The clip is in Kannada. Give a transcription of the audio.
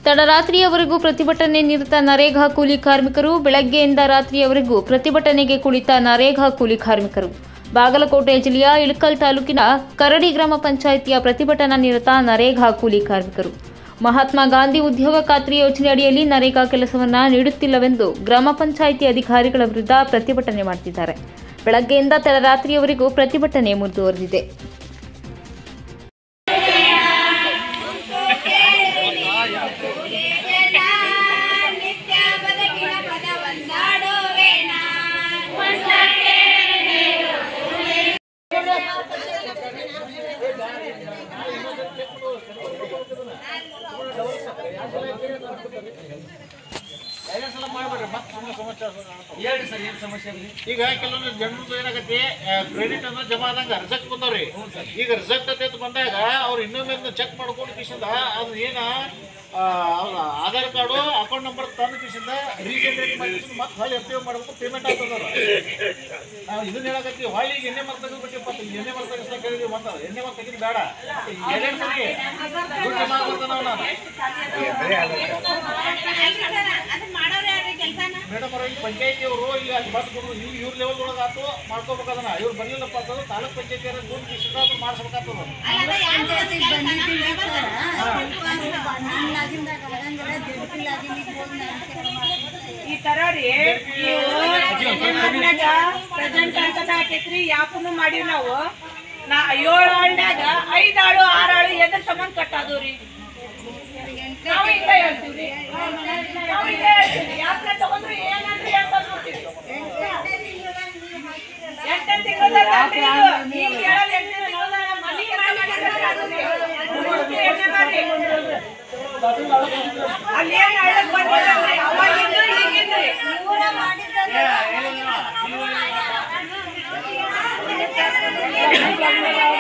ತಡರಾತ್ರಿಯವರೆಗೂ ಪ್ರತಿಭಟನೆ ನಿರತ ನರೇಗಾ ಕೂಲಿ ಕಾರ್ಮಿಕರು ಬೆಳಗ್ಗೆಯಿಂದ ರಾತ್ರಿಯವರೆಗೂ ಪ್ರತಿಭಟನೆಗೆ ಕುಳಿತ ನರೇಗಾ ಕೂಲಿ ಕಾರ್ಮಿಕರು ಬಾಗಲಕೋಟೆ ಜಿಲ್ಲೆಯ ಇಳಕಲ್ ತಾಲೂಕಿನ ಕರಡಿ ಗ್ರಾಮ ಪಂಚಾಯಿತಿಯ ಪ್ರತಿಭಟನಾ ನಿರತ ನರೇಗಾ ಕೂಲಿ ಕಾರ್ಮಿಕರು ಮಹಾತ್ಮ ಗಾಂಧಿ ಉದ್ಯೋಗ ಖಾತ್ರಿ ಯೋಜನೆ ಅಡಿಯಲ್ಲಿ ನರೇಗಾ ಕೆಲಸವನ್ನ ನೀಡುತ್ತಿಲ್ಲವೆಂದು ಗ್ರಾಮ ಪಂಚಾಯಿತಿ ಅಧಿಕಾರಿಗಳ ವಿರುದ್ಧ ಪ್ರತಿಭಟನೆ ಮಾಡುತ್ತಿದ್ದಾರೆ ಬೆಳಗ್ಗೆಯಿಂದ ತಡರಾತ್ರಿಯವರೆಗೂ ಪ್ರತಿಭಟನೆ ಮುಂದುವರೆದಿದೆ ನಿತ್ಯ ಬದುಕಿನ ಪದವನ್ನಾಡುವೇನ ಹೇಳ್ರಿ ಸರ್ ಏನ್ ಸಮಸ್ಯೆ ಅದ್ರಿ ಈಗ ಕೆಲವೊಂದು ಜನರದ್ದು ಏನಾಗತ್ತೆ ಕ್ರೆಡಿಟ್ ಅನ್ನ ಜಮಾ ಆದಂಗ ರಿಜೆಕ್ಟ್ ಬಂದವ್ರಿ ಈಗ ರಿಜೆಕ್ಟ್ ಅಂತ ಬಂದಾಗ ಅವ್ರು ಇನ್ನೊಮ್ಮೆ ಚೆಕ್ ಮಾಡ್ಕೊಂಡು ಕಿಶಿಂದ ಅದು ಏನ ಆ, ಅವ್ರ ಆಧಾರ್ ಕಾರ್ಡು ಅಕೌಂಟ್ ನಂಬರ್ ತಂದು ಕಿಶಿಂದ ರೀಜನರೇಟ್ ಮಾಡಿ ಮತ್ತೆ ಹೊಳ್ಳಿ ಎಫ್ ಮಾಡ್ಬೇಕು ಪೇಮೆಂಟ್ ಆಗ್ತದ ನಾವು ಇದನ್ನ ಹೇಳಕತ್ತೀವಿ ಹೊಳ್ಳಿ ಈಗ ಎಣ್ಣೆ ಮರ ತೆಗೆದ್ಬಿಟ್ಟಿಪ್ಪ ಎಣ್ಣೆ ಮರ ತೆಗಿಸ್ತಾ ಕೇಳಿದ್ವಿ ಮತ್ತೆ ಎಣ್ಣೆ ಮರ ತೆಗಿದ್ ಬೇಡ ಎರಡೆರಡು ಸರಿ ದುಡ್ಡು ಜಮಾ ಆಗ್ತದ ನಾವು ನಾನು ಅದನ್ನ ಮಾಡೋರು ಯಾರು ಕೆಲಸನ ಮೇಡಮ್ ಅವ್ರ ಈ ಪಂಚಾಯತಿ ಅವರು ಈಗ ಅಲ್ಲಿ ಬಂದು ಕೊಡು ಇವ್ ಇವ್ರ ಲೆವೆಲ್ ಒಳಗೆ ಆತು ಮಾಡ್ಕೋಬೇಕು ಅದನ್ನ ಇವ್ರು ಬರ್ಲಿಲ್ಲಪ್ಪ ಅಂತಂದ್ರೆ ತಾಲೂಕ್ ಪಂಚಾಯತಿ ಅವ್ರ ದುಡ್ಡು ಕಿಶಿಂದ ಅದನ್ನ ಮಾಡಿಸ್ಬೇಕಾಗ್ತದ ಅಲ್ಲ ಯಾರು ಈ ತರ ರೀ ಪ್ರೆಸೆಂಟ್ ಅಂತ ಹಾಕೈತ್ರಿ ಯಾಪನು ಮಾಡಿವ್ ನಾವು ನಾ ಏಳು ಆಳ್ನಾಗ ಐದ್ ಆಳು ಆರು ಆಳು ಎದ್ರ ಸಂಬಂಧ ಕಟ್ಟದು ರೀ ನಾವು ಹಿಂಗ ಹೇಳ್ತೀವ್ರಿ ನಾವು ಹಿಂಗ ಹೇಳ್ತೀವಿ ಯಾತ್ರ ತಗೊಂಡ್ರಿ ಏನಂದ್ರಿ ಅಂತ ನೋಡ್ತೀವಿ ಎಂಟನೇ ತಿಂಗಳದಾಗ ಅಲ್ರಿ ಇದು. ಈಗ ಹೇಳೋದು ಎಂಟನೇ ತಿಂಗಳದಾಗ ಮನಿ ಮಾಡಿ ಎಣ್ಣೆ ಮಾಡಿ. ಅಲ್ಲಿ ಏನ್ ಹಳ್ಳಕ್ ಬಂದಿಲ್ಲಲ್ರಿ ಅವಾಗಿಂದ ಈಗಿಂದ್ರಿ ಮಾಡಿದ್ರೆ